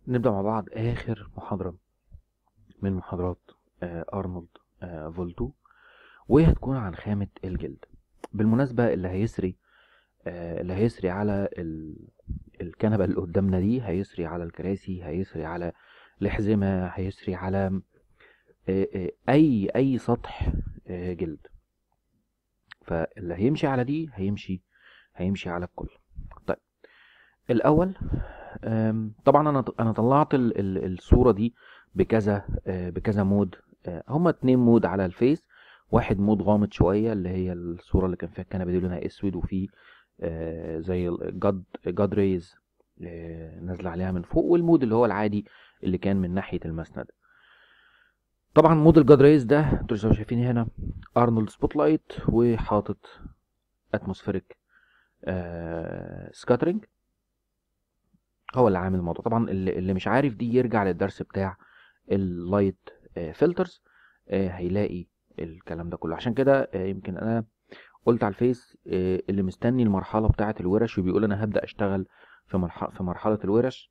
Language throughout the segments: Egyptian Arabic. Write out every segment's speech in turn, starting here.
نبدأ مع بعض آخر محاضرة من محاضرات آه، أرنولد آه، فولتو وهتكون عن خامة الجلد بالمناسبة اللي هيسري آه، اللي هيسري على ال- الكنبة اللي قدامنا دي هيسري على الكراسي هيسري على الأحزمة هيسري على آه، آه، أي أي سطح آه، جلد فاللي هيمشي على دي هيمشي هيمشي على الكل طيب الأول آم، طبعا انا انا طلعت ال- ال- الصوره دي بكذا آه، بكذا مود آه، هما اتنين مود على الفيس واحد مود غامض شويه اللي هي الصوره اللي كان فيها الكنبه دي لونها اسود وفي آه، زي الجاد جاد ريز آه، نازله عليها من فوق والمود اللي هو العادي اللي كان من ناحيه المسند طبعا مود الجاد ريز ده انتوا لسه شايفين هنا ارنولد سبوت لايت وحاطط اتموسفيريك سكاترينج هو اللي عامل الموضوع طبعا اللي, اللي مش عارف دي يرجع للدرس بتاع اللايت فلترز هيلاقي الكلام ده كله عشان كده آه، يمكن انا قلت على الفيس آه، اللي مستني المرحله بتاعه الورش وبيقول انا هبدا اشتغل في مرحله في مرحله الورش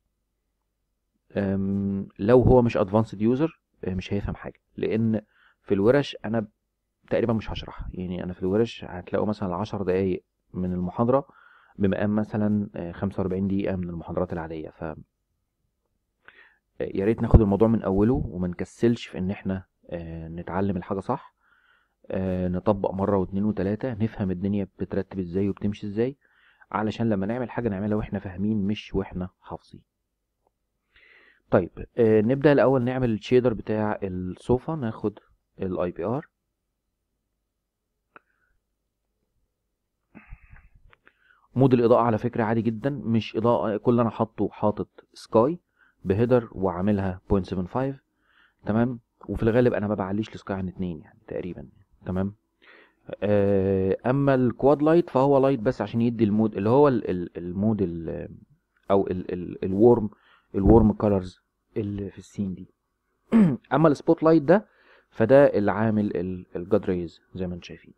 آم، لو هو مش ادفانسد يوزر مش هيفهم حاجه لان في الورش انا تقريبا مش هشرح يعني انا في الورش هتلاقوا مثلا 10 دقايق من المحاضره بمقام مثلا آه، 45 دقيقه من المحاضرات العاديه ف يا ريت ناخد الموضوع من اوله وما نكسلش في ان احنا آه، نتعلم الحاجه صح آه، نطبق مره واتنين وتلاته نفهم الدنيا بتترتب ازاي وبتمشي ازاي علشان لما نعمل حاجه نعملها واحنا فاهمين مش واحنا حافظين طيب آه، نبدا الاول نعمل الشيدر بتاع الصوفا ناخد الاي بي ار مود الاضاءه على فكره عادي جدا مش اضاءه كل اللي انا حاطه حاطط سكاي بهيدر وعاملها 0.75 تمام وفي الغالب انا ما بعليش السكاي عن اتنين يعني تقريبا تمام آه، اما الكواد لايت فهو لايت بس عشان يدي المود اللي هو ال- ال- المود ال- او ال- ال- الورم الورم كولرز اللي في السين دي اما السبوت لايت ده فده اللي عامل الجاد ريز زي ما انتم شايفين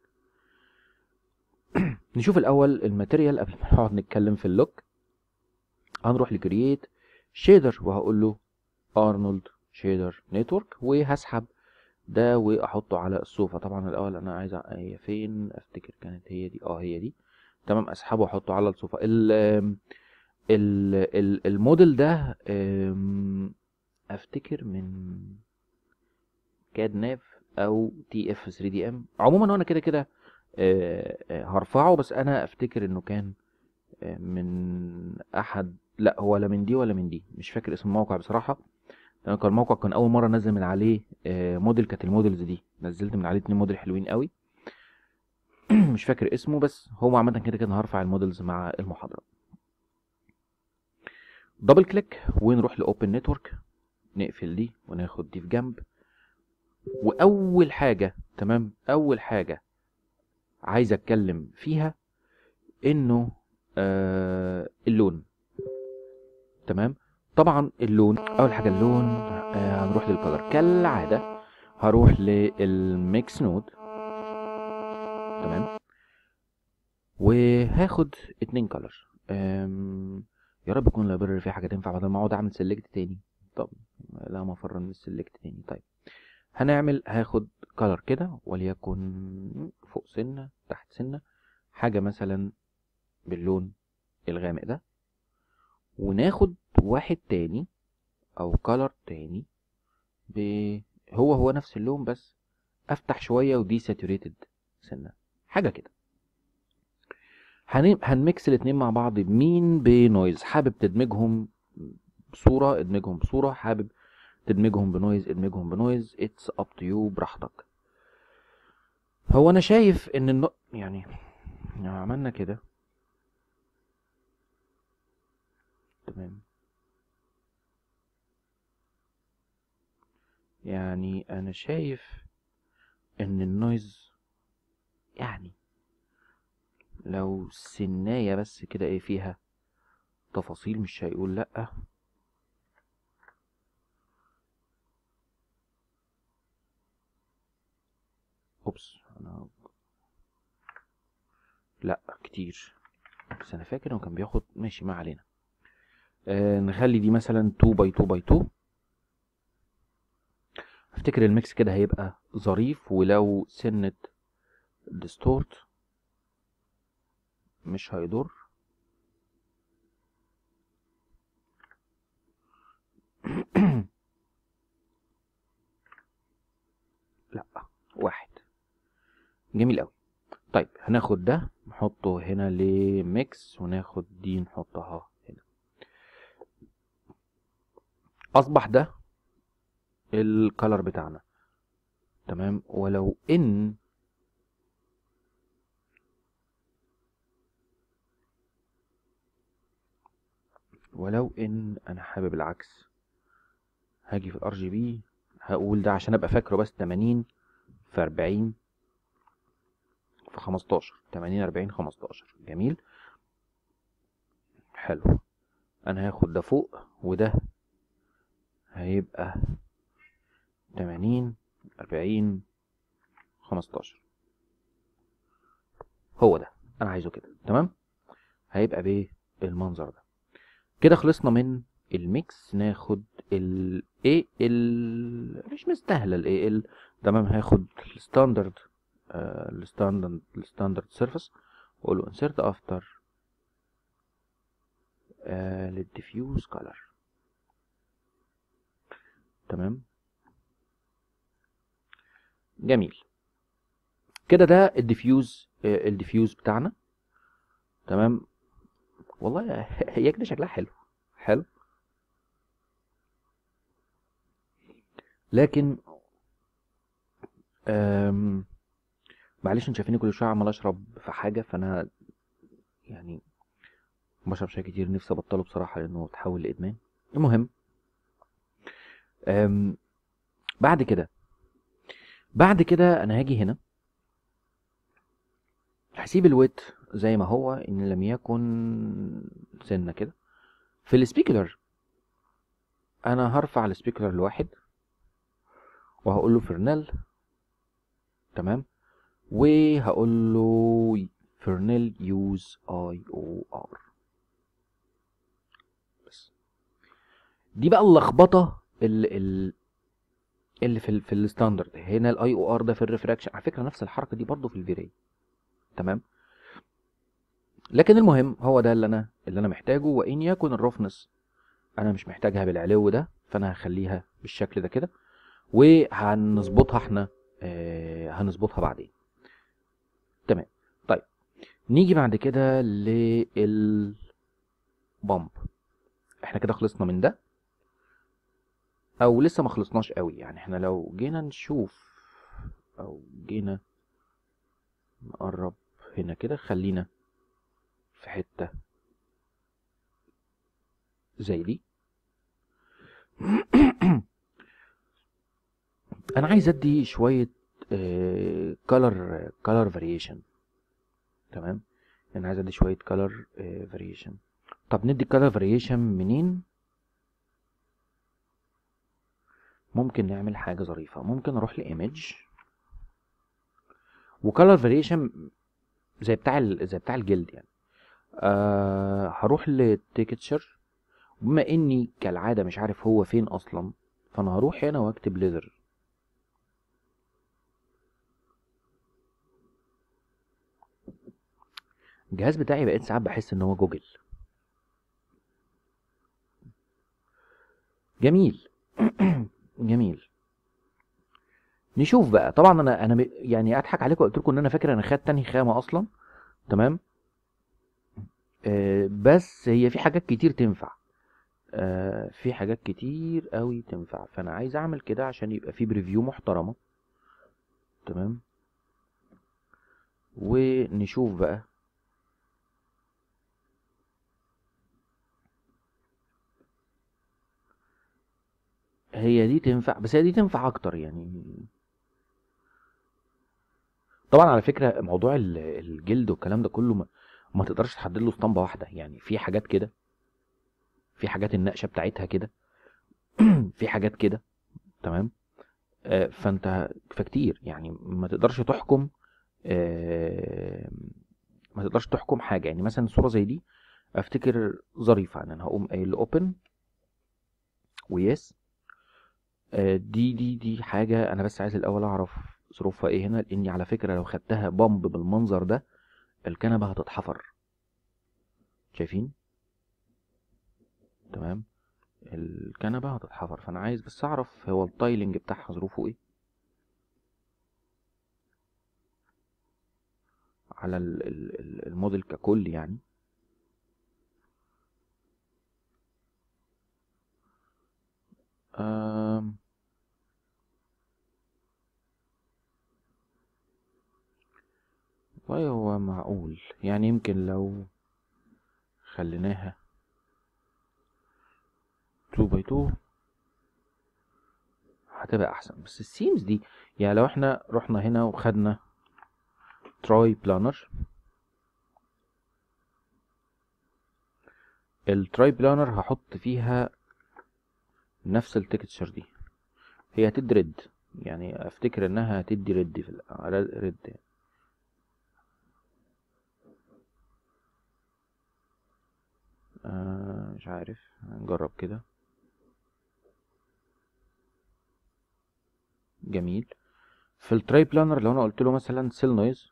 نشوف الاول الماتيريال قبل ما نقعد نتكلم في اللوك هنروح لكرييت شيدر وهقول له ارنولد شيدر نتورك وهسحب ده واحطه على الصوفة طبعا الاول انا عايز أ- هي فين افتكر كانت هي دي اه هي دي تمام اسحبه واحطه على الصوفة ال ال ال الموديل ده أم، افتكر من كاد ناف او تي اف 3 دي ام عموما وانا كده كده آه، آه، هرفعه بس انا افتكر انه كان آه، من احد لا هو لا من دي ولا من دي مش فاكر اسم الموقع بصراحه لأن كان الموقع كان اول مره انزل من عليه آه، موديل كانت الموديلز دي نزلت من عليه اتنين موديل حلوين قوي مش فاكر اسمه بس هو عامه كده كده هرفع الموديلز مع المحاضره دبل كليك ونروح لاوبن نتورك نقفل دي وناخد دي في جنب واول حاجه تمام اول حاجه عايز اتكلم فيها انه آه اللون تمام طبعا اللون اول حاجه اللون آه هنروح للكلر كالعاده هروح للميكس نود تمام وهاخد اتنين كلر يا رب يكون اللايبراري فيه حاجه تنفع بدل ما اقعد اعمل سيلكت تاني طب لا مفر من السيلكت تاني طيب هنعمل هاخد كلر كده وليكن فوق سنه تحت سنه حاجه مثلا باللون الغامق ده وناخد واحد تاني او كلر تاني ب... هو هو نفس اللون بس افتح شويه ودي ساتوريتد سنه حاجه كده هن... هنميكس الاتنين مع بعض بمين بنويز حابب تدمجهم بصوره ادمجهم بصوره حابب تدمجهم بنويز ادمجهم بنويز اتس اب تو يو براحتك هو انا شايف ان النو... يعني لو عملنا كده تمام يعني انا شايف ان النويز يعني لو سناية بس كده ايه فيها تفاصيل مش هيقول لأ اوبس انا لأ كتير بس انا فاكر انه كان بياخد ماشي ما علينا آه نخلي دي مثلا 2 باي 2 باي 2 افتكر الميكس كده هيبقى ظريف ولو سنة ديستورت مش هيضر لا واحد جميل قوي طيب هناخد ده نحطه هنا لميكس وناخد دي نحطها هنا اصبح ده الكالر بتاعنا تمام ولو ان ولو ان انا حابب العكس هاجي في الار جي بي هقول ده عشان ابقى فاكره بس 80 في 40 في 15 80 40 15 جميل حلو انا هاخد ده فوق وده هيبقى 80 40 15 هو ده انا عايزه كده تمام هيبقى بالمنظر ده كده خلصنا من الميكس ناخد ال ايه ال مش مستاهله ال ايه ال تمام هاخد الستاندرد الستاندرد الستاندرد سيرفيس واقول له انسيرت افتر للديفيوز كولر تمام جميل كده ده الديفيوز الديفيوز بتاعنا تمام والله هي كده شكلها حلو حلو لكن أم معلش انتوا شايفيني كل شويه عمال اشرب في حاجه فانا يعني بشرب شاي كتير نفسي ابطله بصراحه لانه اتحول لادمان المهم أم بعد كده بعد كده انا هاجي هنا هسيب الويت زي ما هو ان لم يكن سنه كده في السبيكولر انا هرفع السبيكولر لواحد وهقول له فرنل تمام وهقول له فرنل يوز اي او ار بس دي بقى اللخبطه اللي اللي في ال في الستاندرد هنا الاي او ار ده في الريفراكشن على فكره نفس الحركه دي برضو في الفيري تمام لكن المهم هو ده اللي انا اللي انا محتاجه وان يكن الرفنس انا مش محتاجها بالعلو ده فانا هخليها بالشكل ده كده وهنظبطها احنا آه هنظبطها بعدين تمام طيب نيجي بعد كده للبامب احنا كده خلصنا من ده او لسه ما خلصناش قوي يعني احنا لو جينا نشوف او جينا نقرب هنا كده خلينا في حتة زي دي انا عايز ادي شوية كولر كولر فاريشن تمام انا عايز ادي شوية كولر فاريشن طب ندي كولر فاريشن منين ممكن نعمل حاجة ظريفة ممكن اروح لايمج وكولر فاريشن زي بتاع ال... زي بتاع الجلد يعني أه هروح للتيكتشر بما اني كالعاده مش عارف هو فين اصلا فانا هروح هنا واكتب ليذر الجهاز بتاعي بقيت ساعات بحس ان هو جوجل جميل جميل نشوف بقى طبعا انا انا يعني اضحك عليكم قلت لكم ان انا فاكر انا خدت تاني خامه اصلا تمام آه بس هي في حاجات كتير تنفع آه في حاجات كتير قوي تنفع فانا عايز اعمل كده عشان يبقى في بريفيو محترمه تمام ونشوف بقى هي دي تنفع بس هي دي تنفع اكتر يعني طبعا على فكره موضوع الجلد والكلام ده كله ما, ما تقدرش تحدد له اسطمبه واحده يعني في حاجات كده في حاجات النقشه بتاعتها كده في حاجات كده تمام آه فانت فكتير يعني ما تقدرش تحكم آه ما تقدرش تحكم حاجه يعني مثلا صوره زي دي افتكر ظريفة يعني انا هقوم قايل اوبن ويس آه، دي دي دي حاجة انا بس عايز الاول اعرف ظروفها ايه هنا لاني على فكرة لو خدتها بامب بالمنظر ده الكنبة هتتحفر شايفين تمام الكنبة هتتحفر فانا عايز بس اعرف هو التايلنج بتاعها ظروفه ايه على ال- ال- ال- الموديل ككل يعني أم والله هو معقول يعني يمكن لو خليناها 2 باي 2 هتبقى احسن بس السيمز دي يعني لو احنا رحنا هنا وخدنا تراي بلانر التراي بلانر هحط فيها نفس التكتشر دي هي هتدي ريد يعني افتكر انها هتدي ريد في ال- ريد يعني. آه مش عارف نجرب كده جميل في التراي بلانر لو انا قلت له مثلا سيل نويز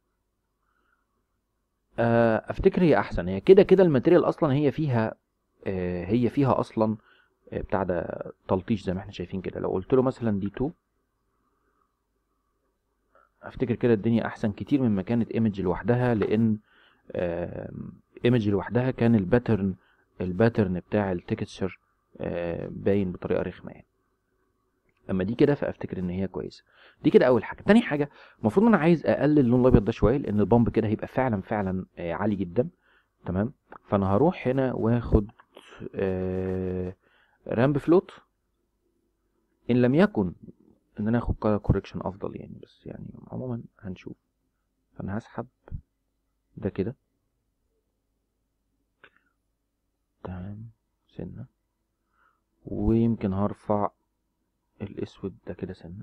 افتكر هي احسن هي كده كده الماتيريال اصلا هي فيها آه هي فيها اصلا آه بتاع ده تلطيش زي ما احنا شايفين كده لو قلت له مثلا دي 2 افتكر كده الدنيا احسن كتير مما كانت ايمج لوحدها لان ايمج لوحدها كان الباترن الباترن بتاع التكتشر باين بطريقه رخمه يعني اما دي كده فافتكر ان هي كويسه دي كده اول حاجه تاني حاجه المفروض ان انا عايز اقلل اللون الابيض ده شويه لان البامب كده هيبقى فعلا فعلا آه، عالي جدا تمام فانا هروح هنا واخد آه، رامب فلوت ان لم يكن ان انا اخد كولر كوريكشن افضل يعني بس يعني عموما هنشوف فانا هسحب ده كده تمام سنه ويمكن هرفع الاسود ده كده سنه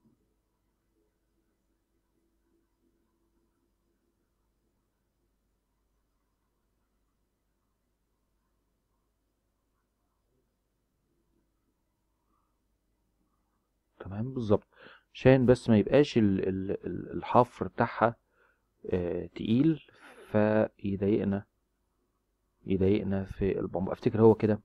تمام بالظبط عشان بس ما يبقاش ال- ال- ال- الحفر بتاعها آه، تقيل فيضايقنا يضايقنا في البامب افتكر هو كده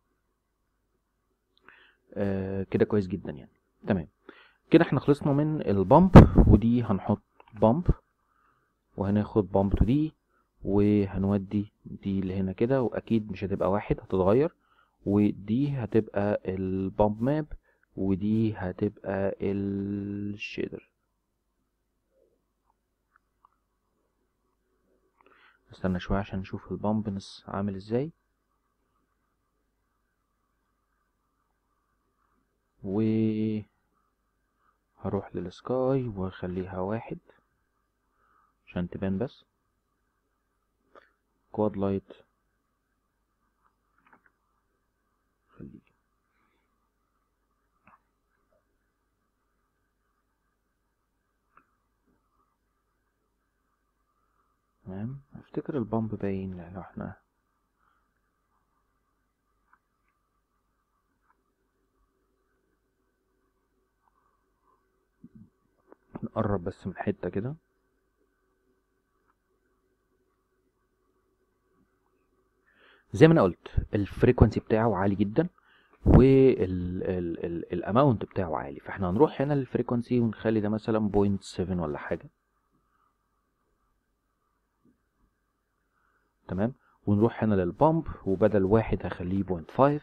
آه، كده كويس جدا يعني تمام كده احنا خلصنا من البامب ودي هنحط بامب وهناخد بامب تو دي وهنودي دي لهنا كده واكيد مش هتبقى واحد هتتغير ودي هتبقى البامب ماب ودي هتبقى الشيدر استنى شوية عشان نشوف البامبنس عامل ازاي و هروح للسكاي واخليها واحد عشان تبان بس كواد لايت خليه تمام افتكر البامب باين لو احنا نقرب بس من حتة كده زي ما انا قلت الفريكونسي بتاعه عالي جدا والاماونت بتاعه عالي فاحنا هنروح هنا للفريكونسي ونخلي ده مثلا 0.7 ولا حاجة تمام ونروح هنا للبامب وبدل واحد هخليه 0.5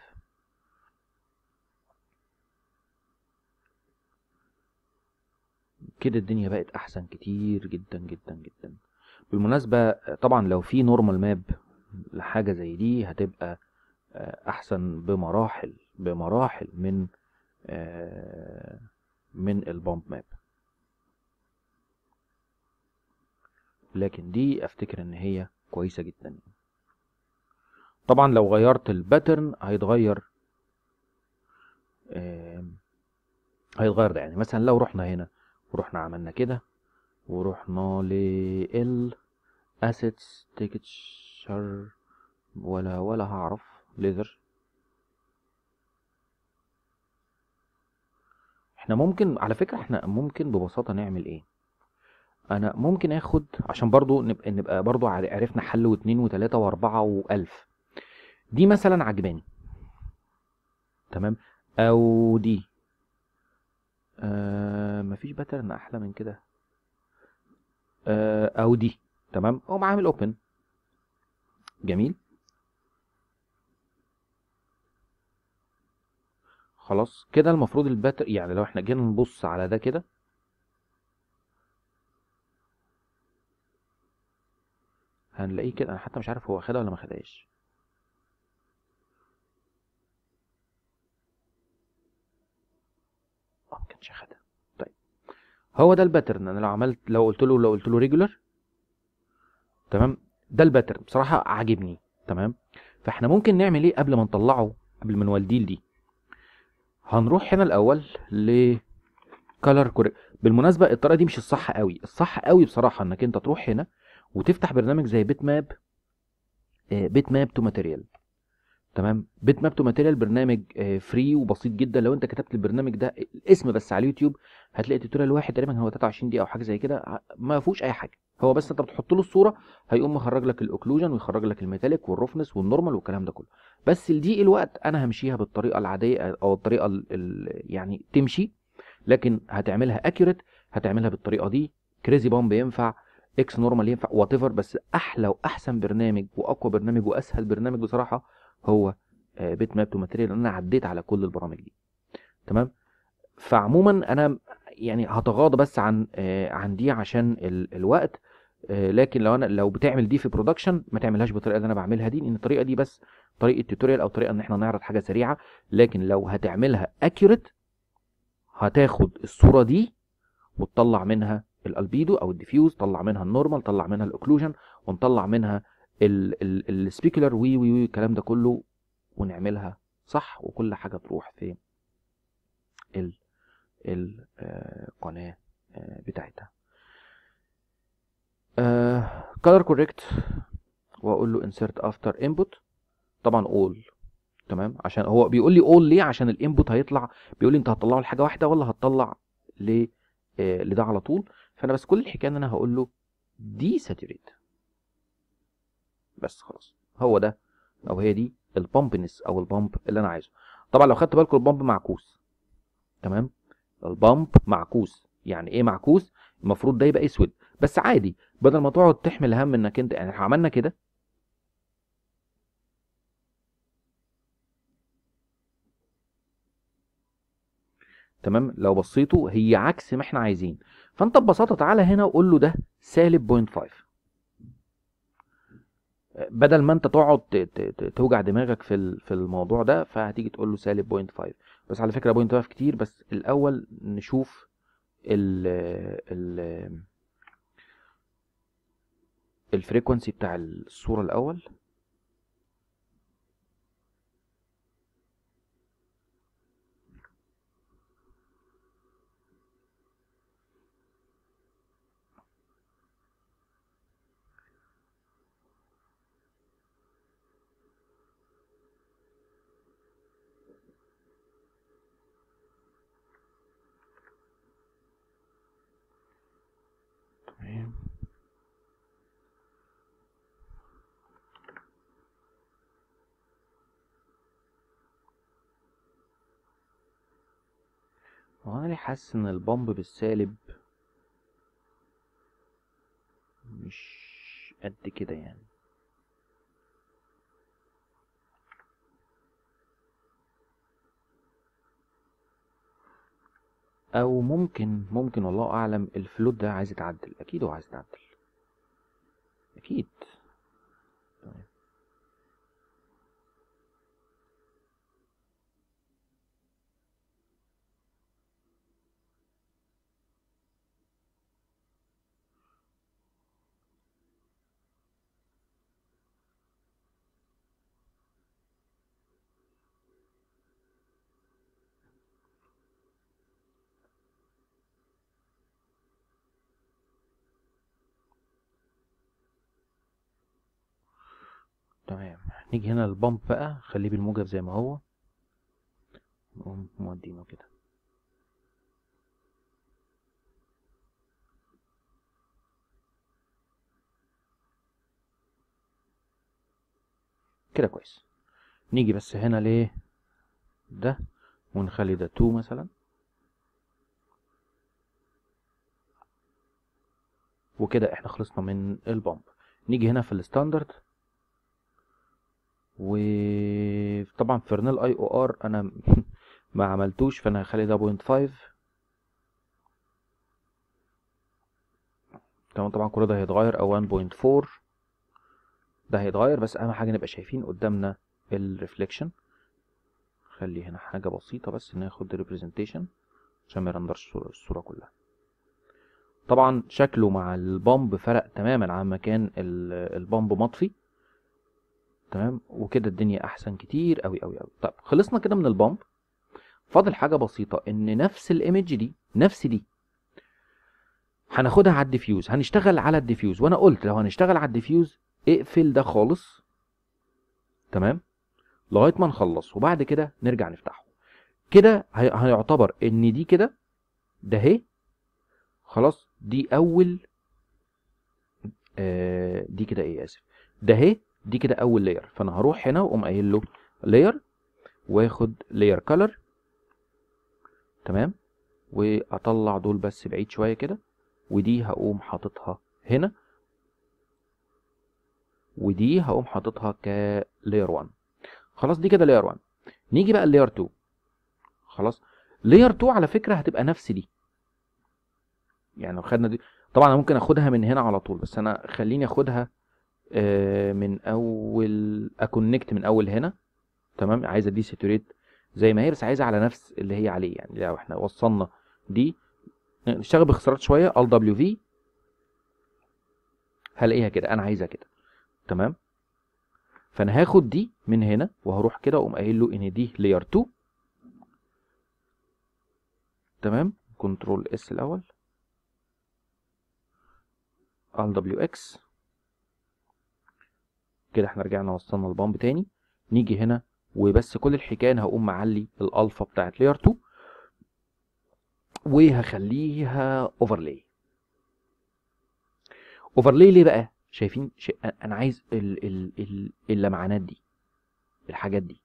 كده الدنيا بقت احسن كتير جدا جدا جدا بالمناسبة طبعا لو في نورمال ماب لحاجة زي دي هتبقى آه، احسن بمراحل بمراحل من آه، من البامب ماب لكن دي افتكر ان هي كويسة جدا طبعا لو غيرت الباترن هيتغير آم، هيتغير ده يعني مثلا لو رحنا هنا ورحنا عملنا كده ورحنا لل assets texture ولا ولا هعرف ليزر احنا ممكن على فكرة احنا ممكن ببساطة نعمل ايه انا ممكن اخد عشان برضو نبقى نبقى برضو عر- عرفنا حل واتنين وتلاتة واربعة والف دي مثلا عجباني تمام او دي آه مفيش باترن احلى من كده آه او دي تمام اقوم عامل اوبن جميل خلاص كده المفروض الباتر يعني لو احنا جينا نبص على ده كده هنلاقيه كده انا حتى مش عارف هو خدها ولا ما خدهاش اه ما كانش خدها طيب هو ده الباترن انا لو عملت لو قلت له لو قلت له ريجولار تمام ده الباترن بصراحه عاجبني تمام فاحنا ممكن نعمل ايه قبل ما نطلعه قبل ما نوديه لدي هنروح هنا الاول ل كلر كوريك بالمناسبه الطريقه دي مش الصح قوي الصح قوي بصراحه انك انت تروح هنا وتفتح برنامج زي بيت ماب بيت ماب تو ماتيريال تمام بيت ماب تو ماتيريال برنامج فري وبسيط جدا لو انت كتبت البرنامج ده الاسم بس على اليوتيوب هتلاقي توتوريال واحد تقريبا هو 23 دقيقه او حاجه زي كده ع- ما فيهوش اي حاجه هو بس انت بتحط له الصوره هيقوم مخرج لك الاوكلوجن ويخرج لك الميتاليك والرفنس والنورمال والكلام ده كله بس لضيق الوقت انا همشيها بالطريقه العاديه او الطريقه ال ال يعني تمشي لكن هتعملها اكيوريت هتعملها بالطريقه دي كريزي بامب ينفع اكس نورمال ينفع وات ايفر بس احلى واحسن برنامج واقوى برنامج واسهل برنامج بصراحه هو بيت ماب تو ماتيريال انا عديت على كل البرامج دي تمام فعموما انا يعني هتغاضى بس عن آه، عن دي عشان ال- الوقت آه، لكن لو انا لو بتعمل دي في برودكشن ما تعملهاش بالطريقه اللي انا بعملها دي لان الطريقه دي بس طريقه توتوريال او طريقه ان احنا نعرض حاجه سريعه لكن لو هتعملها اكيوريت هتاخد الصوره دي وتطلع منها الالبيدو او الديفيوز طلع منها النورمال طلع منها الاوكلوجن ونطلع منها السبيكولار وي وي وي الكلام ده كله ونعملها صح وكل حاجه تروح في ال القناه بتاعتها color correct واقول له insert after input طبعا all تمام عشان هو بيقول لي all ليه عشان الانبوت هيطلع بيقول لي انت هتطلعه لحاجه واحده ولا هتطلع ل آه، لده على طول فانا بس كل الحكايه ان انا هقول له دي ساتوريت بس خلاص هو ده او هي دي البامبنس او البامب اللي انا عايزه طبعا لو خدت بالكم البامب معكوس تمام البامب معكوس يعني ايه معكوس المفروض ده يبقى اسود بس عادي بدل ما تقعد تحمل هم انك انت يعني إحنا عملنا كده تمام لو بصيتوا هي عكس ما احنا عايزين فانت ببساطه تعالى هنا وقول له ده سالب 0.5 بدل ما انت تقعد ت- ت- ت- توجع دماغك في ال- في الموضوع ده فهتيجي تقول له سالب 0.5 بس على فكره 0.5 كتير بس الاول نشوف ال ال الفريكونسي بتاع الصوره الاول تمام هو انا ليه حاسس ان البامب بالسالب مش قد كده يعني او ممكن ممكن والله اعلم الفلوت ده عايز يتعدل اكيد هو عايز يتعدل اكيد تمام تمام نيجي هنا للبامب بقى خليه بالموجب زي ما هو نقوم مودينه كده كده كويس نيجي بس هنا ليه ده ونخلي ده 2 مثلا وكده احنا خلصنا من البامب نيجي هنا في الستاندرد وطبعا فرنال اي او ار انا ما عملتوش فانا هخلي ده بوينت فايف تمام طبعا كل ده هيتغير او 1.4 ده هيتغير بس اهم حاجه نبقى شايفين قدامنا الريفليكشن خلي هنا حاجه بسيطه بس ناخد الريبريزنتيشن عشان ما يرندرش الصوره, الصورة كلها طبعا شكله مع البامب فرق تماما عن مكان البامب مطفي تمام وكده الدنيا احسن كتير قوي قوي قوي طيب خلصنا كده من البامب فاضل حاجه بسيطه ان نفس الايمج دي نفس دي هناخدها على الديفيوز هنشتغل على الديفيوز وانا قلت لو هنشتغل على الديفيوز اقفل ده خالص تمام لغايه ما نخلص وبعد كده نرجع نفتحه كده هيعتبر ان دي كده ده اهي خلاص دي اول آه دي كده ايه اسف ده اهي دي كده اول لاير فانا هروح هنا واقوم قايل له لاير واخد لاير كلر تمام واطلع دول بس بعيد شويه كده ودي هقوم حاططها هنا ودي هقوم حاططها كلاير 1 خلاص دي كده لاير 1 نيجي بقى اللاير 2 خلاص لاير 2 على فكره هتبقى نفس دي يعني لو خدنا دي طبعا انا ممكن اخدها من هنا على طول بس انا خليني اخدها من اول اكونكت من اول هنا تمام عايزه دي سيتوريت زي ما هي بس عايزها على نفس اللي هي عليه يعني لو احنا وصلنا دي نشتغل باختصارات شويه ال دبليو في هلاقيها كده انا عايزها كده تمام فانا هاخد دي من هنا وهروح كده واقوم قايل له ان دي لاير 2 تمام كنترول اس الاول ال دبليو اكس كده احنا رجعنا وصلنا البامب تاني نيجي هنا وبس كل الحكايه انا هقوم معلي الالفا بتاعت لاير 2 وهخليها اوفرلاي اوفرلاي ليه بقى شايفين شي... انا عايز ال... ال... ال... اللمعانات دي الحاجات دي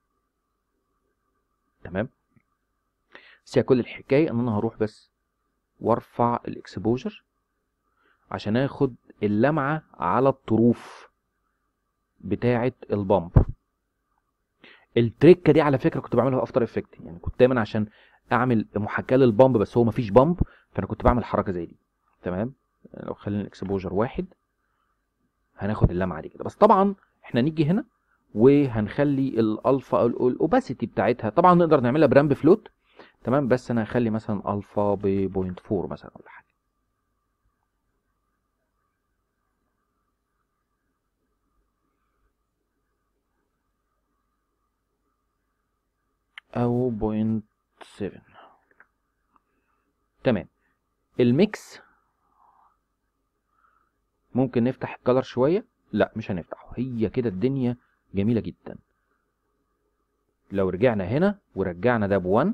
تمام بس هي كل الحكايه ان انا هروح بس وارفع الاكسبوجر عشان اخد اللمعه على الطروف بتاعه البامب التريكه دي على فكره كنت بعملها في افتر افكت يعني كنت دايما عشان اعمل محاكاه للبامب بس هو مفيش بامب فانا كنت بعمل حركه زي دي تمام لو خلينا الاكسبوجر واحد هناخد اللمعه دي كده بس طبعا احنا نيجي هنا وهنخلي الالفا الاوباسيتي بتاعتها طبعا نقدر نعملها برامب فلوت تمام بس انا هخلي مثلا الفا ب 0.4 مثلا ولا حاجه او 0.7 تمام الميكس ممكن نفتح الكلر شوية لا مش هنفتحه هي كده الدنيا جميلة جدا لو رجعنا هنا ورجعنا ده بوان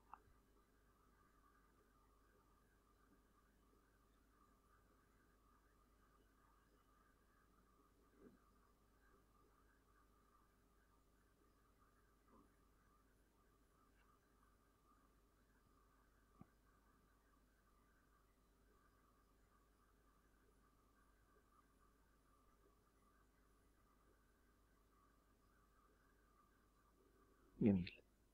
جميل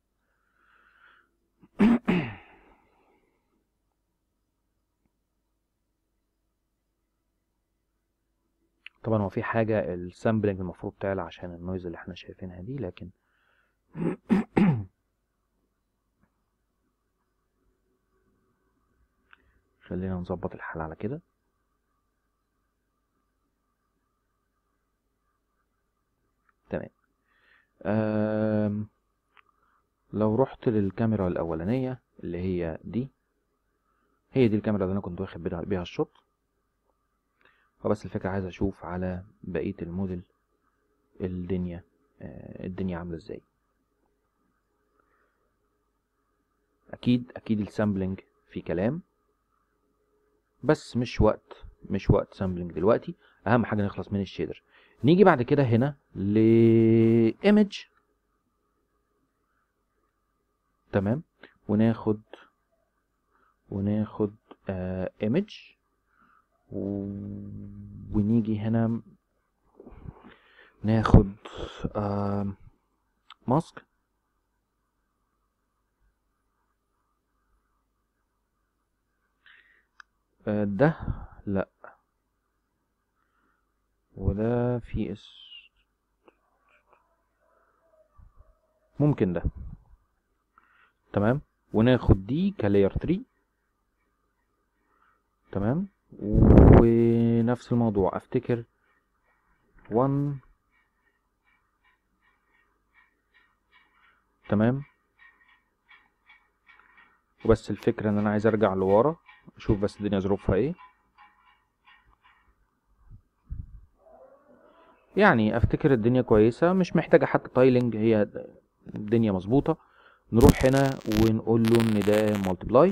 طبعا هو في حاجة السامبلنج المفروض تعلى عشان النويز اللي احنا شايفينها دي لكن خلينا نظبط الحال على كده تمام أم لو رحت للكاميرا الأولانية اللي هي دي هي دي الكاميرا اللي أنا كنت واخد بيها الشوت فبس الفكرة عايز أشوف على بقية الموديل الدنيا آه، الدنيا عامله ازاي اكيد اكيد السامبلنج في كلام بس مش وقت مش وقت سامبلنج دلوقتي اهم حاجه نخلص من الشيدر نيجي بعد كده هنا ل image تمام وناخد وناخد آه image و... ونيجي هنا ناخد آه ماسك آه ده لا وده في اس ممكن ده تمام وناخد دي كلاير 3 تمام ونفس الموضوع افتكر 1 تمام وبس الفكرة ان انا عايز ارجع لورا اشوف بس الدنيا ظروفها ايه يعني افتكر الدنيا كويسة مش محتاجة حتى تايلنج هي الدنيا مظبوطة نروح هنا ونقول له ان ده مالتبلاي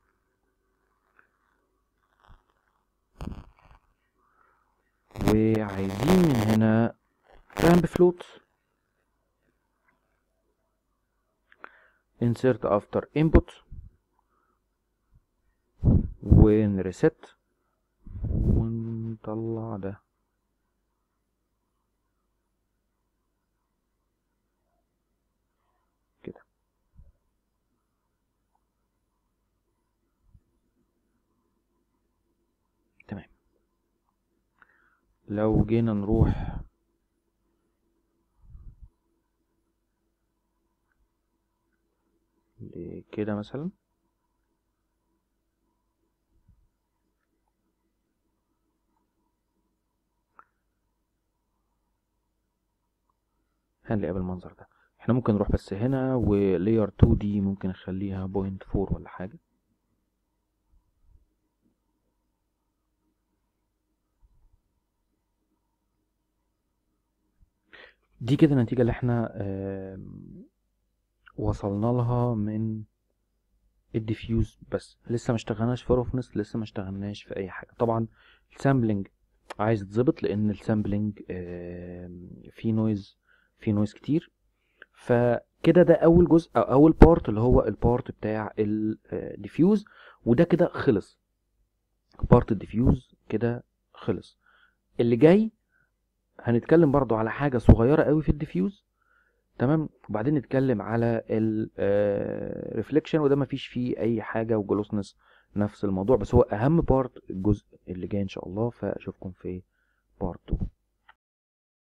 وعايزين من هنا كلام بفلوت insert after input ونريست ونطلع ده كده تمام لو جينا نروح كده مثلا هنلاقيها بالمنظر ده احنا ممكن نروح بس هنا ولاير 2 دي ممكن نخليها بوينت 4 ولا حاجة دي كده النتيجة اللي احنا آم، وصلنا لها من الديفيوز بس لسه ما اشتغلناش في روفنس لسه ما اشتغلناش في اي حاجه طبعا السامبلنج عايز يتظبط لان السامبلنج فيه نويز فيه نويز كتير فكده ده اول جزء او اول بارت اللي هو البارت بتاع الديفيوز وده كده خلص بارت الديفيوز كده خلص اللي جاي هنتكلم برضو على حاجه صغيره قوي في الديفيوز تمام وبعدين نتكلم على الريفليكشن وده مفيش فيه اي حاجه وجلوسنس نفس الموضوع بس هو اهم بارت الجزء اللي جاي ان شاء الله فاشوفكم في بارت 2